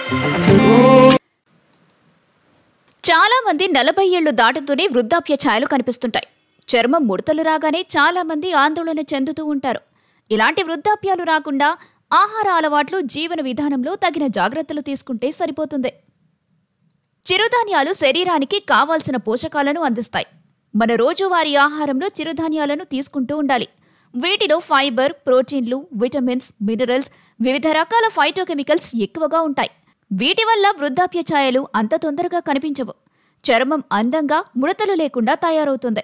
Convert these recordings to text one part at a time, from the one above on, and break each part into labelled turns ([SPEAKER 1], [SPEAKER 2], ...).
[SPEAKER 1] చాలా మంది నలభై ఏళ్లు దాటుతూనే వృద్ధాప్య ఛాయలు కనిపిస్తుంటాయి చర్మం ముడతలు రాగానే చాలా మంది ఆందోళన చెందుతూ ఉంటారు ఇలాంటి వృద్ధాప్యాలు రాకుండా ఆహార అలవాట్లు జీవన విధానంలో తగిన జాగ్రత్తలు తీసుకుంటే సరిపోతుంది చిరుధాన్యాలు శరీరానికి కావాల్సిన పోషకాలను అందిస్తాయి మన రోజువారీ ఆహారంలో చిరుధాన్యాలను తీసుకుంటూ ఉండాలి వీటిలో ఫైబర్ ప్రోటీన్లు విటమిన్స్ మినరల్స్ వివిధ రకాల ఫైటోకెమికల్స్ ఎక్కువగా ఉంటాయి వీటి వల్ల వృద్ధాప్య ఛాయలు అంత తొందరగా కనిపించవు చర్మం అందంగా ముడతలు లేకుండా తయారవుతుంది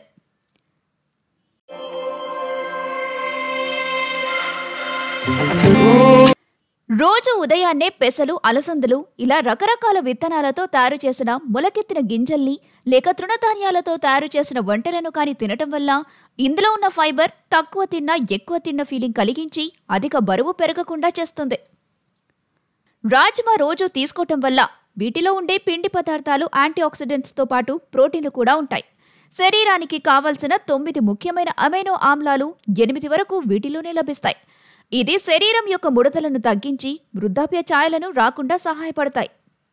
[SPEAKER 1] రోజు ఉదయాన్నే పెసలు అలసందలు ఇలా రకరకాల విత్తనాలతో తయారు చేసిన మొలకెత్తిన గింజల్ని లేక తృణధాన్యాలతో తయారు చేసిన వంటలను కాని తినటం వల్ల ఇందులో ఉన్న ఫైబర్ తక్కువ తిన్నా ఎక్కువ తిన్న ఫీలింగ్ కలిగించి అధిక బరువు పెరగకుండా చేస్తుంది రాజ్మా రోజు తీసుకోవటం వల్ల వీటిలో ఉండే పిండి పదార్థాలు యాంటీఆక్సిడెంట్స్తో పాటు ప్రోటీన్లు కూడా ఉంటాయి శరీరానికి కావలసిన తొమ్మిది ముఖ్యమైన అమైనో ఆమ్లాలు ఎనిమిది వరకు వీటిలోనే లభిస్తాయి ఇది శరీరం యొక్క ముడతలను తగ్గించి వృద్ధాప్య ఛాయలను రాకుండా సహాయపడతాయి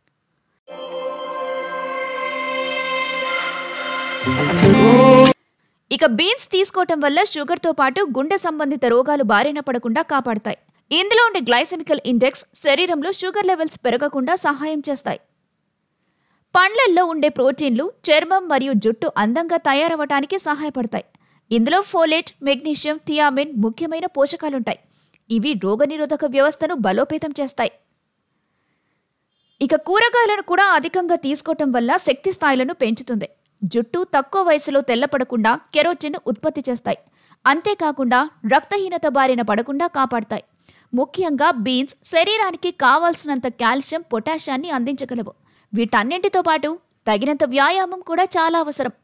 [SPEAKER 1] ఇక బీన్స్ తీసుకోవటం వల్ల షుగర్తో పాటు గుండె సంబంధిత రోగాలు బారిన పడకుండా కాపాడతాయి ఇందులో ఉండే గ్లైసెమికల్ ఇండెక్స్ శరీరంలో షుగర్ లెవెల్స్ పెరగకుండా సహాయం చేస్తాయి పండ్లల్లో ఉండే ప్రోటీన్లు చర్మం మరియు జుట్టు అందంగా తయారవటానికి సహాయపడతాయి ఇందులో ఫోలేట్ మెగ్నీషియం థియామిన్ ముఖ్యమైన పోషకాలుంటాయి ఇవి రోగనిరోధక వ్యవస్థను బలోపేతం చేస్తాయి ఇక కూరగాయలను కూడా అధికంగా తీసుకోవటం వల్ల శక్తి స్థాయిలను పెంచుతుంది జుట్టు తక్కువ వయసులో తెల్లపడకుండా కెరోటిన్ ఉత్పత్తి చేస్తాయి అంతేకాకుండా రక్తహీనత బారిన పడకుండా కాపాడతాయి ముఖ్యంగా బీన్స్ శరీరానికి కావాల్సినంత కాల్షియం పొటాషియాన్ని అందించగలవు వీటన్నింటితో పాటు తగినంత వ్యాయామం కూడా చాలా అవసరం